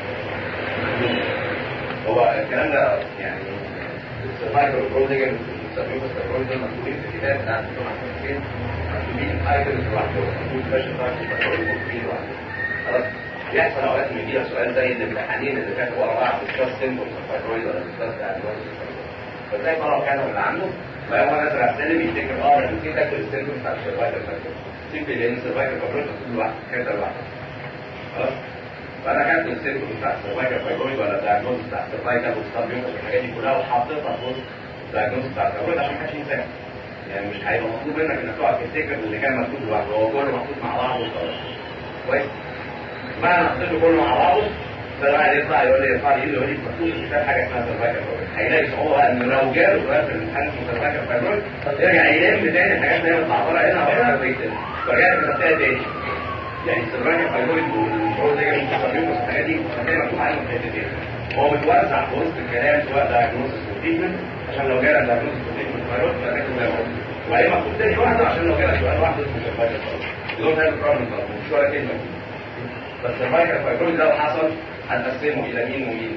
هو الكلام ده يعني السيرفايكال والبروزيكال والسبيوس والسبيوس دول مكتوبين في الكتاب بتاع الدكتور محمد حسين مكتوبين ايتمز لوحدهم مكتوب سبيشال ثايرويد مكتوبين لوحدهم خلاص بيحصل اوقات ان يجي لك سؤال زي الامتحانين اللي فاتوا ورا بعض ديسكاس سيمبلز الثايرويد ولا ديسكاس ادفانس فتلاقي طلب كتب اللي عنده بقى هو نازل على السلم يفتكر اه انا نسيت اكتب السيمبلز بتاع السيرفايكال ثايرويد سيمبل لان السيرفايكال ثايرويد مكتوب لوحده كده لوحده خلاص فانا كاتب السيمبلز بتاع السيرفايكال ثايرويد ولا الدايجنوز بتاع السيرفايكال والسبيوم والحاجات دي كلها وحطيتها في وسط الدايجنوز بتاع الثايرويد عشان ما حدش ينساها يعني مش هيبقى مطلوب منك انك تقعد تفتكر اللي كان مكتوب لوحده هو كله محطوط مع بعضه وخلاص كويس بعد ما حطيته كله مع بعضه ده واحد يطلع يقول لي يرفع لي ايده يقول لي مكتوب في الكتاب حاجه اسمها سيرفايكال فايبرويد هيلاقي صعوبه انه لو جاله سؤال في الامتحان اسمه سيرفايكال فايبرويد يرجع يلم تاني الحاجات اللي هي متعبره هنا وهنا ويكتب فرجعت كتبتها تاني يعني السيرفايكال فايبرويد والبروزيجر والسبيوكس والحاجات دي هتلاقي مكتوب عليهم في حتتين هو متوزع في وسط الكلام سواء دايجنوستس وتريتمنت عشان لو جالك دايجنوستس وتريتمنت فايبرويد تبقى كاتب زي ما قلت وبعدين مكتوب تاني واحده عشان لو جالك سؤال واحد اسمه سيرفايكال فايبرويد دول هاي البروبلم مش ولا كلمه بس السيرفايكال فايبرويد لو حصل هنقسمه الى مين ومين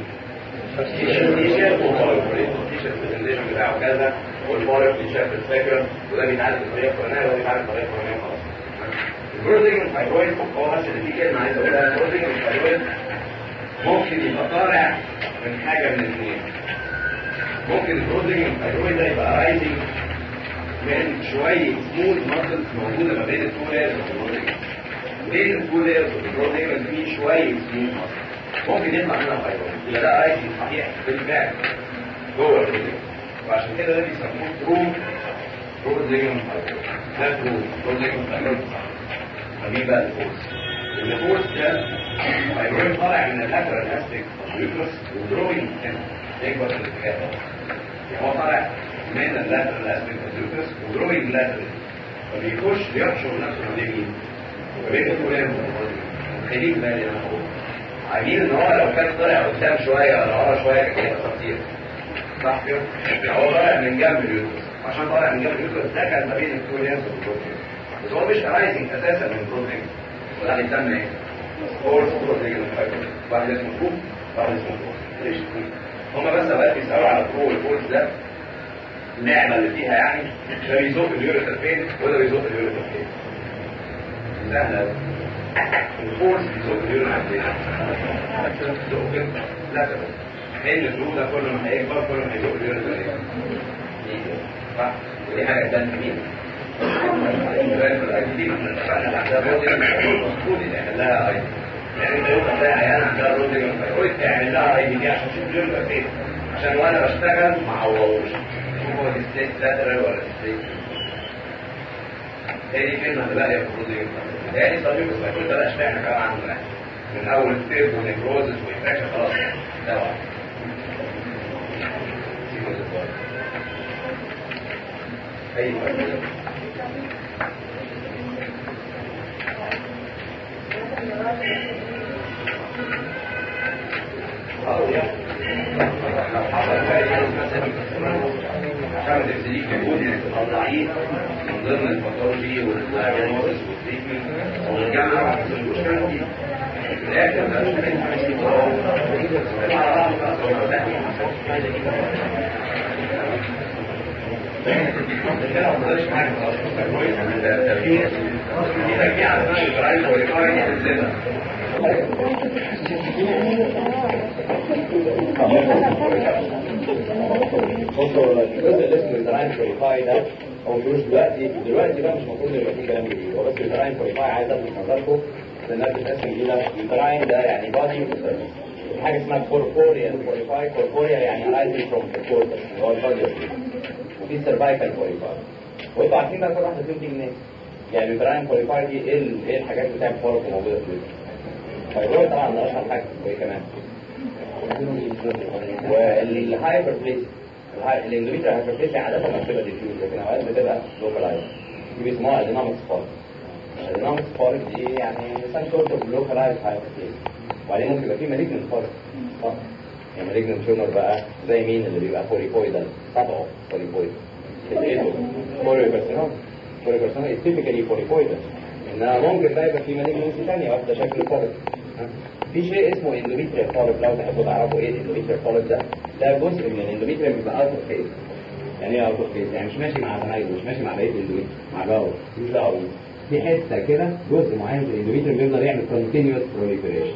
تيشيرت وفايبرويد التيشيرت البرزنتيشن بتاعه كذا والفايبرويد تيشيرت الفكر وده بيتعالج بالطريقه الفلانيه وده بيتعالج بالطريقه الفلانيه خلاص البروزنج الفايبرويد هو بس اللي فيه كلمه عايز اقولها البروزنج الفايبرويد ممكن يبقى طالع من حاجه من الاثنين ممكن البروزنج الفايبرويد ده يبقى رايزنج من شويه سموث ماسلز موجوده ما بين التو لايرز بين التو لايرز والبروزنج في شويه سموث ماسلز ممكن يطلع منها فايبرويد يبقى ده رايزنج صحيح بالفعل جوه البروزنج وعشان كده ده بيسموه ترو بروزنج فايبرويد ده ترو بروزنج فايبرويد فمين بقى الفورس الفورس ده فايبرويد طالع من اللاترال استيك يوترس ودروينج هنا يكبر في الاتجاه ده يعني هو طالع من اللاترال اسبكت اليوترس وجروينج لاترال فبيخش بيحشر نفسه ما بين مين؟ ما بين الكولان خليك بالي انا بقول عايزين ان هو لو كان طلع قدام شويه ولا ورا شويه كان هيبقى تطير صح كده؟ هو طالع من جنب اليوترس عشان طالع من جنب اليوترس ده كان ما بين الكولان والبروتين بس هو مش رايزنج اساسا من البروتين وده هيسمى ايه؟ فورس بروتين واحد اسمه كوب واحد اسمه فورس ليش؟ هما بس بقى بيسالوا على برو والفورس ده النعمة اللي فيها يعني ده بيزق اليوريثر فين وده بيزق اليوريثر فين سهلة الفورس بيزق اليوريثر فين بيزق فين لا تمام لان الفلو ده كل ما هيكبر كل ما هيزق اليوريثر فين صح ودي حاجة تبان في مين دي ما احنا اتفقنا اللي عندها بودي المفروض اللي يعمل لها اي يعني انت يوم تلاقي عيان عندها رودي فيقول تعمل لها اي دي عشان تشوف اليوريثر فين عشان وانا بشتغل ما عوضوش هو ديسبليس لاترال ولا ديسبليس تاني كلمة اللي بقى المفروض يبقى تاني صديق بس كل ده اشتغلنا كمان عنه من اول ستيب ونيكروزس وانفكشن خلاص ده واحد ايوه اه يا لو حصل فعلا عشان ما تبتديش تقول انك تطلعيه من ضمن الباثولوجي والدايجنوستس والتريتمنت والجامعه المشكله دي في الاخر ده مش بصوا الجزء اللي اسمه الدراين كواليفاي ده هو مش دلوقتي دلوقتي بقى مش المفروض يبقى فيه كلام جديد هو بس الدراين كواليفاي عايز الفت نظركم لانها بتتقسم الى الدراين ده يعني بادي وسيرفيس حاجه اسمها كوربوريال كواليفاي كوربوريال يعني arising from the corpus اللي هو البادي وفي سيرفايكال كواليفاي وانتوا عارفين بقى كل واحده فيهم دي منين يعني الدراين كواليفاي دي ايه ال- ايه الحاجات اللي بتعمل فرق موجوده في الجسم فالجوه طبعا ده اشهر حاجه وايه كمان والهايبر بليس الاندوميتريال هايبربليسيا عاده ما بتبقى ديفيوز لكن اوقات بتبقى لوكالايز دي بيسموها اديناميك سبارك الاديناميك سبارك دي يعني سام سورت اوف لوكالايز هايبربليسيا وبعدين ممكن يبقى في مالجنت سبارك صح يعني مالجنت تيومر بقى زي مين اللي بيبقى بوليبويدال طبعه بوليبويد الايدو بوليبرسونال بوليبرسونال تيبيكالي بوليبويدال انما ممكن بقى يبقى في مالجنت ثانيه واخده شكل فوليك في شيء اسمه اندوميتريال فوليك لو تحبوا تعرفوا ايه الاندوميتريال فوليك ده ده جزء من الاندوميتريال بيبقى اوت اوف فيز يعني ايه اوت اوف فيز يعني مش ماشي مع زمايله مش ماشي مع بقيه الاندوميتريال مع جاره مش دعوه بيه. في حته كده جزء معين في الاندوميتريال بيفضل يعمل كونتينيوس بروليفريشن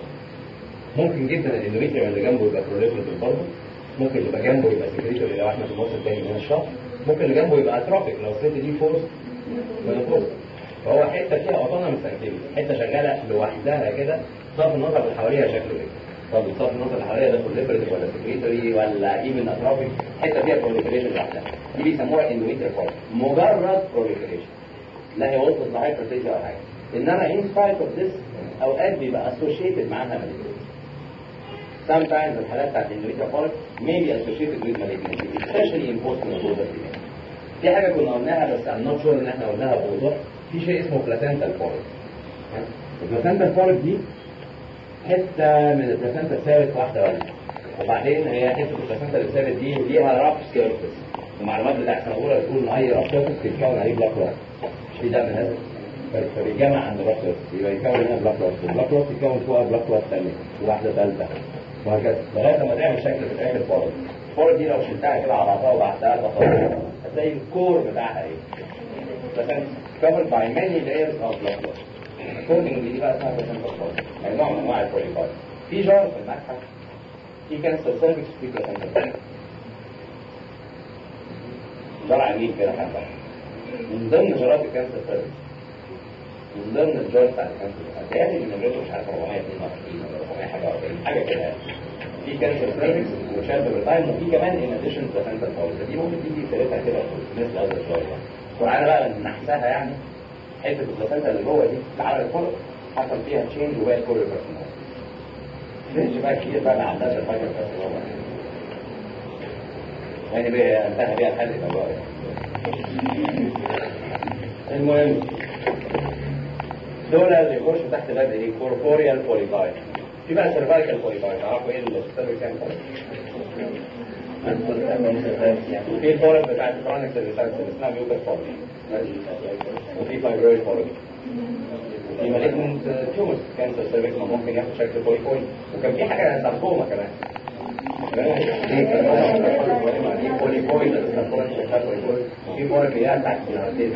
ممكن جدا الاندوميتريال اللي جنبه يبقى بروليفريتيف برضه ممكن اللي يبقى جنبه يبقى سكريتوري لو احنا في النص الثاني من الشهر ممكن اللي جنبه يبقى اتروفيك لو الست دي فورس من فهو حته فيها اوتونومس اكتيفيتي حته شغاله لوحدها كده صرف النظر اللي حواليها شكله ايه طب صرف النظر اللي حواليها ده بروليفريتيف ولا سكريتوري ولا ايفن اتروفيك حته فيها بروليفريشن لوحدها دي بيسموها اندوميتريال فورس مجرد بروليفريشن لا هي وصلت لهايبرتيزيا ولا حاجه انما ان سبايت اوف ذس اوقات بيبقى اسوشيتد معاها مالجنسي sometimes الحالات بتاعت الاندوميتريال فورس may be associated with malignancy especially in post menopausal females في حاجه كنا قلناها بس I'm not sure ان احنا قلناها بوضوح في شيء اسمه بلاسنتال فورك البلاسنتال فورك دي حته من البلاسنتا الثابت واحده واحده وبعدين هي حته البلاسنتا الثابت دي ليها رف سيرفيس المعلومات بتاعت سنه اولى بتقول ان اي رف سيرفيس بيتكون عليه بلاك روك مش في دم نازل فبيتجمع عند البلاك روك يبقى يتكون هنا بلاك روك البلاك روك يتكون فوقها بلاك روك ثانيه وواحده ثالثه وهكذا لغايه ما تعمل شكل في الاخر فورك الفورك دي لو شلتها كده على بعضها وبعتها لها هتلاقي الكور بتاعها ايه مثلا covered by many layers of blood flow. Accordingly دي بقى اسمها placenta flora. يعني نوع من انواع البوليفاي. في جار في المتحف في كانسر سيرفكس في placenta flora. جار عميل كده حبه. من ضمن جارات الكانسر سيرفكس من ضمن الجار بتاع الكانسر هتلاقي ان نمرته مش عارف 422 ولا 400 حاجه 40 حاجه كده يعني. في كانسر سيرفكس وشاب بالتايم وفي كمان ان اديشن بلاسنتا فولز دي ممكن تيجي سيرتها كده مثل هذا الجار وعلى بقى نحسها يعني حته البلاسنتا اللي جوه دي تعالى الفرق حصل فيها تشينج وبقت كل بيرسونال تشينج بقى كتير بقى ما عندهاش الفايبر بيرسونال يعني بقى انتهى بيها الحل الموضوع المهم دول اللي يخشوا تحت باب ايه كوربوريال بوليباي في بقى سيرفايكال بوليباي تعرفوا ايه السيرفايكال كام وفي الفورم بتاع الكرونيك سيرفايكال اللي اسمها ميوكس فورم وفي فايبرويد فورم وفي مالجنت تيومرز كانسر سيرفيكس ممكن ياخد شكل بوليبوي وكان في حاجه ساركوما كمان في فورم بيها تحت الهارتيز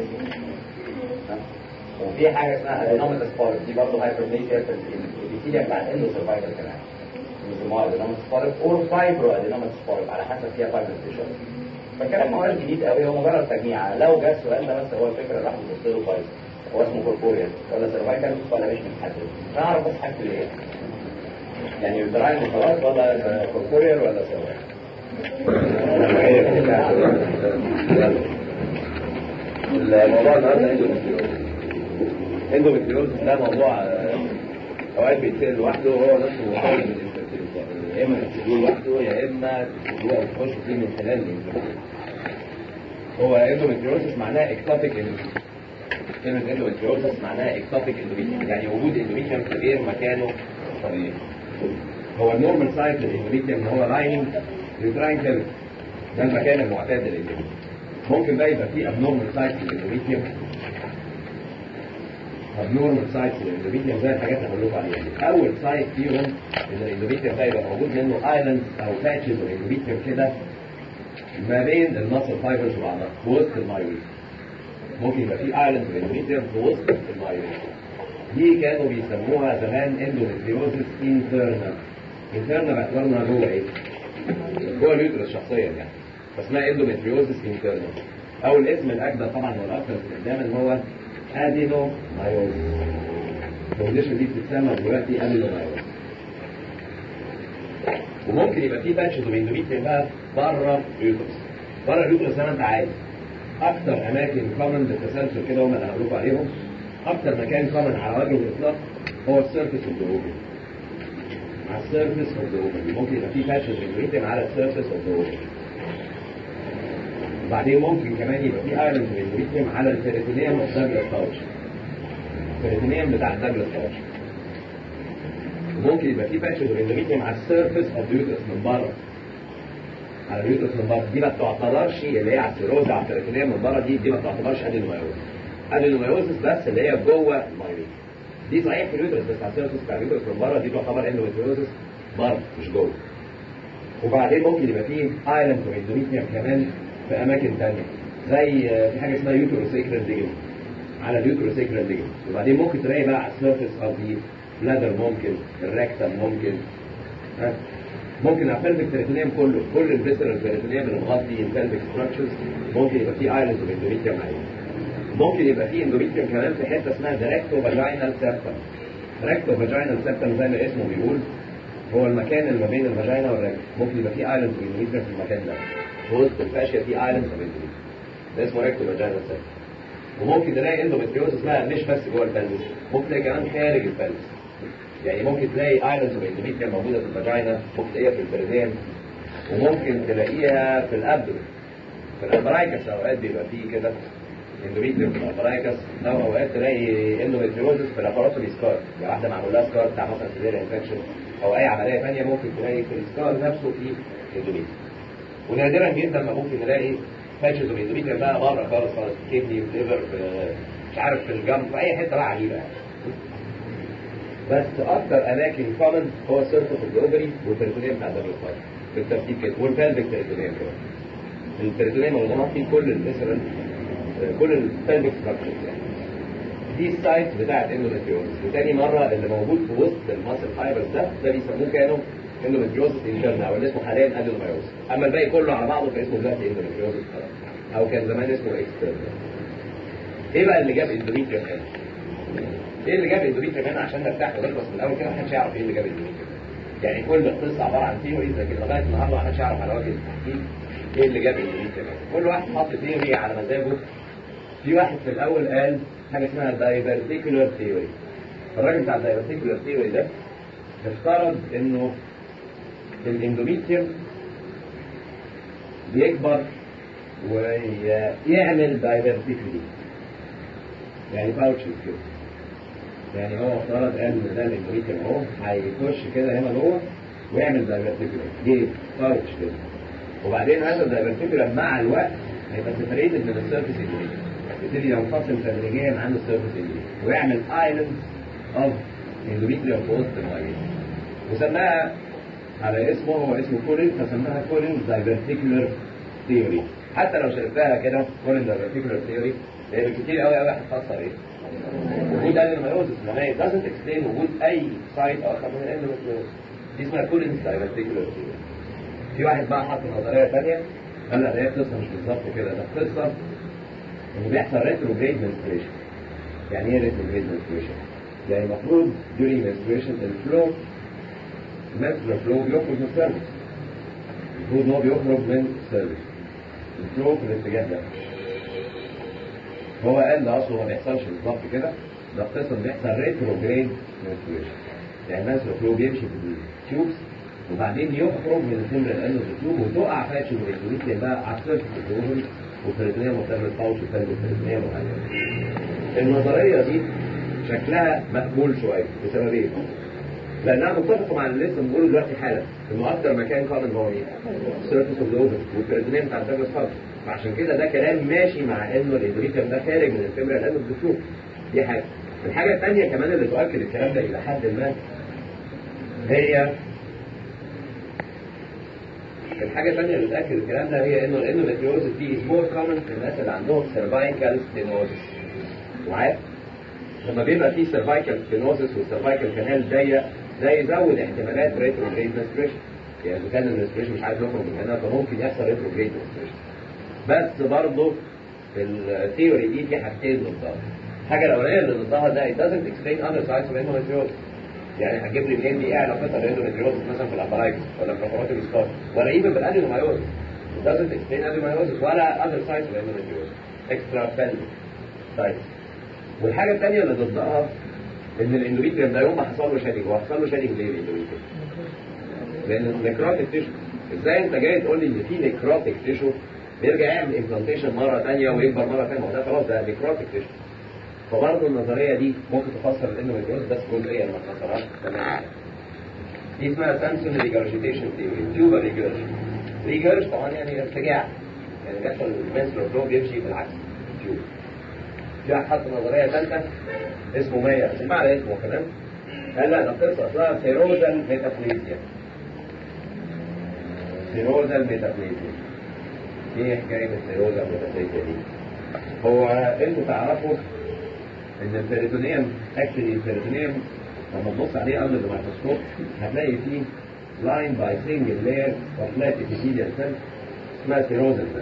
وفي حاجه اسمها ادينوميتس فورم دي برضه هايبربليزيا في الابيثيليا بتاع الاندو سيرفايكال كمان بيسموها ادينوميتس فورم اور فايبرو ادينوميتس فورم على حسب فيها فايبرستيشن فالكلام ما هوش جديد قوي هو مجرد تجميع لو جه السؤال ده بس هو الفكره الواحد يبص له كويس هو اسمه كوربوريال ولا سيرفايكال ولا مش متحدد فاعرف بس حاجته ايه يعني يوتراين خلاص ولا كوربوريال ولا سيرفايكال الموضوع النهارده اندوميتريوز اندوميتريوز ده موضوع آه، اوقات بيتسال لوحده وهو نفسه مرتبط بالانفكتيف يا اما تسيبوه لوحده يا اما تسيبوه او تخشوا فيه من خلال الانفكتيف هو اندوميتريوزس معناه اكتوبيك كلمة اندوميتريوزس معناها اكتوبيك اندوميتريوم يعني وجود اندوميتريوم في غير مكانه الطبيعي هو النورمال سايت للاندوميتريوم ان هو لاين يوتراين كده ده المكان المعتاد للاندوميتريوم ممكن بقى يبقى فيه abnormal سايت للاندوميتريوم abnormal سايت للاندوميتريوم زي الحاجات اللي هقول لكم عليها اول سايت فيهم ان الاندوميتريوم ده يبقى موجود منه ايلاند او باتشز الاندوميتريوم كده ما بين الماسل فايبرز وبعضها في وسط المايويد ممكن يبقى في ايلاند الاندوميتريوم في وسط المايويد دي كانوا بيسموها زمان اندوميتريوزس انترنال انترنال باعتبارنا جوه ايه؟ جوه اليوترس شخصيا يعني فاسمها اندوميتريوزس انترنال او الاسم الاجدد طبعا والاكثر استخداما هو ادينو مايوزس الكونديشن دي بتتسمى دلوقتي ادينو مايوزس وممكن يبقى في باتشز اوف اندوميتريوم بقى بره اليوترس بره اليوترس زي ما انت عايز اكثر اماكن كومن بالتسلسل كده هم اللي هقول لكم عليهم اكثر مكان كومن على وجه الاطلاق هو السيرفيس اوف ذا اوفري على السيرفيس اوف ذا اوفري ممكن يبقى في باتشز اندوميتريوم على السيرفيس اوف ذا اوفري وبعدين ممكن كمان يبقى في ايرون اندوميتريوم على البيريتونيوم اوف داجلاس باوتش البيريتونيوم بتاع الداجلاس باوتش وممكن يبقى في باتشز اندوميتريوم على السيرفيس اوف اليوترس من بره على اليوترس من بره دي ما بتعتبرش اللي هي على السيروز على البيريتونيوم من بره دي دي ما بتعتبرش ادينومايوزس ادينومايوزس بس اللي هي جوه المايويد دي صحيح في اليوترس بس على السيرفيس بتاع اليوترس من بره دي تعتبر اندوميتريوزس بره مش جوه وبعدين ممكن يبقى فيه ايلاند اندوميتريوم كمان في اماكن ثانيه زي آه، في حاجه اسمها يوتروسيكرال ليجمنت على اليوتروسيكرال ليجمنت وبعدين ممكن تلاقي بقى على السيرفيس اوف دي بلادر ممكن الريكتم ممكن ها ممكن على البلفيك تريتونيوم كله كل الفيسرال تريتونيوم اللي مغطي البلفيك ستراكشرز ممكن يبقى فيه ايلاند اندوميتريوم عليه ممكن يبقى فيه اندوميتريوم كمان في حته اسمها دايركتو فاجينال سيرتم دايركتو فاجينال سيرتم زي ما اسمه بيقول هو المكان اللي ما بين الفاجينا والرجل ممكن يبقى فيه ايلاند اندوميتريوم في المكان ده في وسط الفاشيه في ايلاند اندوميتريوم ده اسمه ريكتو فاجينال سيرتم وممكن تلاقي اندوميتريوز اسمها مش بس جوه البلس ممكن تلاقي كمان خارج البلس يعني ممكن تلاقي ايلاندز اوف اندوميتريوم موجوده في الفاجينا ممكن تلاقيها في البرينيم وممكن تلاقيها في الابدومين في الامبرايكس اوقات بيبقى فيه كده اندوميتريوم في الامبرايكس او اوقات تلاقي اندوميتريوزس في الاباراتوري سكار يعني واحده معمول لها سكار بتاع مثلا سيفير انفكشن او اي عمليه ثانيه ممكن تلاقي في السكار نفسه في اندوميتريوم ونادرا جدا ما ممكن نلاقي باتشز اوف اندوميتريوم بقى بره خالص خالص في كدني في ليفر في مش عارف في الجنب في اي حته بقى عجيبه يعني بس اكتر اماكن كومن هو السيرفس اوف الاوفري والبريتونيوم بتاع الدبل فاير بالترتيب كده والبلفيك بريتونيوم كمان البريتونيوم اللي فيه كل الفيسرال كل البلفيك ستراكشرز يعني دي السايت بتاعت اندوميتريوزس وتاني مره اللي موجود في وسط الماسل فايبرز ده ده بيسموه كانوا اندوميتريوزس انترنا او اللي اسمه حاليا ادينومايوزس اما الباقي كله على بعضه فاسمه دلوقتي اندوميتريوزس خلاص او كان زمان اسمه اكسترنال ايه بقى اللي جاب اندوميتريوم هنا؟ ايه اللي جاب اندوميتريوم هنا عشان نرتاح ونخلص من الاول كده محدش يعرف ايه اللي جاب اندوميتريوم يعني كل القصه عباره عن ثيوريز لكن لغايه النهارده محدش يعرف على وجه التحقيق ايه اللي جاب اندوميتريوم هنا كل واحد حط ثيوري على مزاجه في واحد في الاول قال حاجه اسمها دايفرتيكولار ثيوري الراجل بتاع الدايفرتيكولار ثيوري ده افترض انه الاندوميتريوم بيكبر ويعمل دايفرتيكولي يعني باوتشز كده يعني هو افترض قال ان ده الاندوميتريوم اهو هيخش كده هنا جوه ويعمل دايفرتيكولم جيب باوتش كده وبعدين هذا الدايفرتيكولم مع الوقت هيبقى سيبريتد من السيرفيس اندوميتريوم يبتدي ينفصل تدريجيا عن السيرفيس اندوميتريوم ويعمل ايلاند اوف اندوميتريوم في وسط الميه وسماها على اسمه هو اسمه كولين فسماها كولين دايفرتيكولر ثيوري حتى لو شربتها كده كولين دايفرتيكولر ثيوري لان كتير قوي قوي هتخسر ايه وجود ادينومايوزس انما هي doesn't explain وجود اي سايت اخر من الاندوميتريوزس دي اسمها كولينز دايفرتيكولر ثيوري في واحد بقى حط نظريه ثانيه قال لا هي قصه مش بالظبط كده ده قصه انه بيحصل ريتروجريد menstruation يعني ايه ريتروجريد menstruation؟ يعني المفروض during menstruation الفلو المنسترال فلو بيخرج من السيرفس المفروض ان هو بيخرج من السيرفس الفلو في الاتجاه ده هو قال ده اصله ما بيحصلش بالظبط كده ده قصه بيحصل ريتروجريد menstruation يعني المنسترال فلو بيمشي في التيوبس وبعدين يخرج من الفمر الانو التيوب وتقع فاتش الاندوميتريوم بقى على السيرفس الدهون وفريتونيا وتعمل باوش وتعمل فريتونيا وهكذا النظريه دي شكلها مقبول شويه بسببين لانها متفقه مع اللي لسه بنقوله دلوقتي حالا انه اكتر مكان قائم هو مين؟ سيرفس اوف ذا اوفر والبريتونيوم بتاع الدجلاس فالس فعشان كده ده كلام ماشي مع انه الاندوميتريوم ده خارج من الفمرا لانه بتشوف دي حاجه الحاجه الثانيه كمان اللي تؤكد الكلام ده الى حد ما هي الحاجه الثانيه اللي تاكد الكلام ده هي انه الاندوميتريوزس دي از مور كومن في الناس اللي عندهم سيرفايكال ستينوزس معايا لما بيبقى في سيرفايكال ستينوزس والسيرفايكال كانال ضيق ده يزود احتمالات ريتروجريد menstruation يعني اذا كان المنستريشن مش عايز يخرج من هنا فممكن يحصل ريتروجريد menstruation بس برضه الثيوري دي في حاجتين ضدها الحاجه الاولانيه اللي ضدها ده it doesn't explain other sides of endometriosis يعني هتجيب لي منين دي ايه علاقتها بالاندوميتريوزس مثلا في الابرايكس ولا في البروتين سكار ولا ايفن بالادينومايوزس it doesn't explain adenomayosis ولا other sides of endometriosis extra pelvic sites والحاجه الثانيه اللي ضدها ان الاندوميتريوم ده يوم ما حصل له شادنج هو حصل له شادنج ليه الاندوميتريوم؟ لان النكروتيك تيشو ازاي انت جاي تقول لي ان في نكروتيك تيشو بيرجع يعمل امبلانتيشن مره ثانيه ويكبر مره ثانيه ما هو ده خلاص ده نكروتيك تيشو فبرضه النظريه دي ممكن تفسر الاندوميتريوز بس جزئيا ما تفسرهاش تماما دي اسمها سامسون ريجرجيتيشن ثيوري تيوبر ريجرج ريجرج طبعا يعني ارتجاع يعني بيحصل المنسترال فلو بيمشي بالعكس تيوب في واحد حط نظريه ثالثه اسمه ماير اسمع على اسمه كمان قال لا ده قصه اصلها سيروزال ميتافليزيا سيروزال ميتافليزيا ايه حكايه السيروزال ميتافليزيا دي؟ هو انتوا تعرفوا ان البريتونيوم اكشلي البريتونيوم لما تبص عليه اندر الميكروسكوب هتلاقي فيه لاين باي سنجل لاير اوف فلات ابيثيليال سيل اسمها سيروزال سيل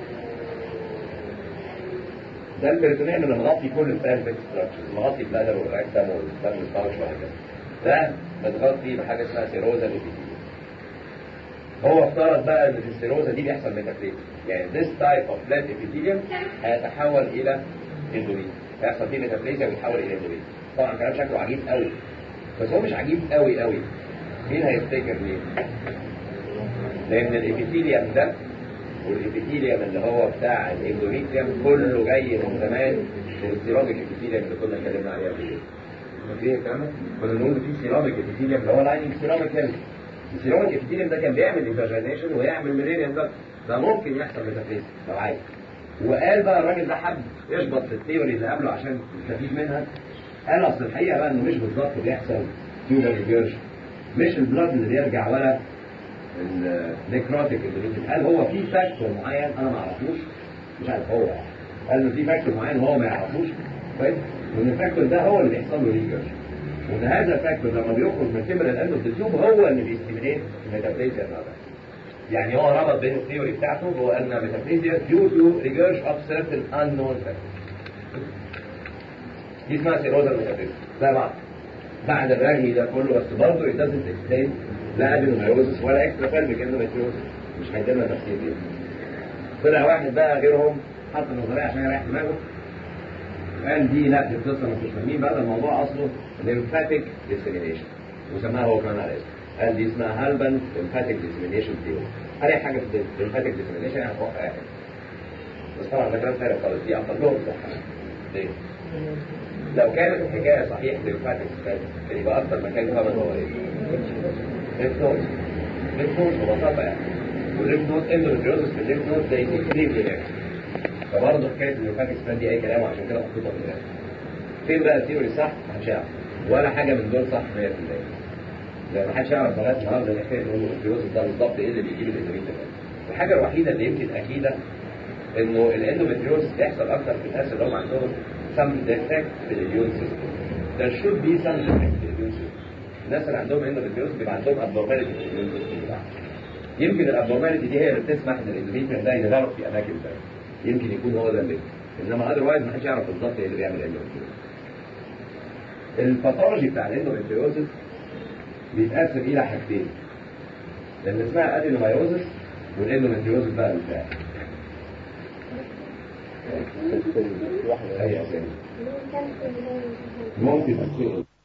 ده البريتونيوم اللي مغطي كل البلفيك ستراكشرز مغطي بلادر والراكتم والسبرم ستارش وهكذا ده متغطي بحاجه اسمها سيروزال ابيثيليال هو افترض بقى ان في السيروزا دي بيحصل ميتافليز يعني this type of flat epithelium هيتحول الى اندوميت هيحصل فيه ميتافليزيا ويتحول الى اندوميت طبعا كلام شكله عجيب قوي بس هو مش عجيب قوي قوي مين هيفتكر ليه؟ لان الابيثيليوم ده والابيثيليوم اللي هو بتاع الاندوميتريوم كله جاي من زمان من السيراميك ابيثيليوم اللي كنا اتكلمنا عليه قبل كده فاكرين الكلام ده؟ كنا بنقول في سيراميك ابيثيليوم اللي هو لايننج سيراميك هيلث السيراميك ابيثيليوم ده كان بيعمل ايفاجينيشن ويعمل ميلينيوم ده ده ممكن يحصل ميتافيز لو عايز وقال بقى الراجل ده حب يشبط في الثيوري اللي قبله عشان يستفيد منها قال اصل الحقيقه بقى انه مش بالظبط بيحصل تيوبر ريجيرش مش البلاد اللي بيرجع ولا النيكروتيك اللي قال هو في فاكتور معين انا ما اعرفوش مش عارف هو يعني قال انه في فاكتور معين هو ما يعرفوش كويس وان الفاكتور ده هو اللي بيحصل له ريجيرش وان هذا الفاكتور لما بيخرج من كبر الانو التيوب هو اللي بيستيميليت الميتافيزيا النظر يعني هو ربط بين الثيوري بتاعته هو ان ميتافيزيا due to regurg of certain unknown factors دي اسمها سيروزا ميتافيزيا زي بعض بعد الرغي ده كله بس برضه it doesn't explain لا ادينومايوزس ولا اكسترا فالميك اندوميتريوزس مش هيدينا تفسير ليه طلع واحد بقى غيرهم حط نظريه عشان يريح دماغه قال دي لا دي القصه ما انتوش فاهمين بقى ده الموضوع اصله ليمفاتيك ديسيمينيشن وسماها هو كمان على اسمه قال دي اسمها هالبن lymphatic dissemination theory اي حاجه في lymphatic dissemination يعني فوق اي حاجه بس طبعا ده كلام فارغ خالص دي اقل لهم ليه؟ لو كانت الحكايه صحيح lymphatic dissemination يبقى اكتر مكان كمان هو ايه؟ lymph nodes lymph nodes ببساطه يعني والليمف نود اندوميتريوزس في الليمف نود زي اكستريملي رير فبرضه حكايه الليمفاتيك سبان دي اي كلام وعشان كده محطوطه في الاخر فين بقى الثيوري صح؟ محدش يعرف ولا حاجه من دول صح 100% لان محدش يعرف لغايه النهارده حكايه الاندوميتريوزس ده بالظبط ايه اللي بيجيب الاندوميتريوزس الحاجه الوحيده اللي يمكن اكيده انه الاندوميتريوزس بيحصل اكتر في الناس اللي هم عندهم some defect في الاميون سيستم there should be some defect في الاميون سيستم الناس اللي عندهم اندوميتريوزس بيبقى عندهم abnormality في الاميون سيستم بتاعهم يمكن الابنورماليتي دي هي اللي بتسمح ان الاندوميتريوم ده يدرب في اماكن ثانيه يمكن يكون هو ده اللي انما اذروايز ما حدش يعرف بالظبط ايه اللي بيعمل الاندوميتريوزس الباثولوجي بتاع الاندوميتريوزس بيتقسم الى حاجتين لان اسمها ادينومايوزس والاندوميتريوزس بقى بتاع اي اسامي ممكن تكون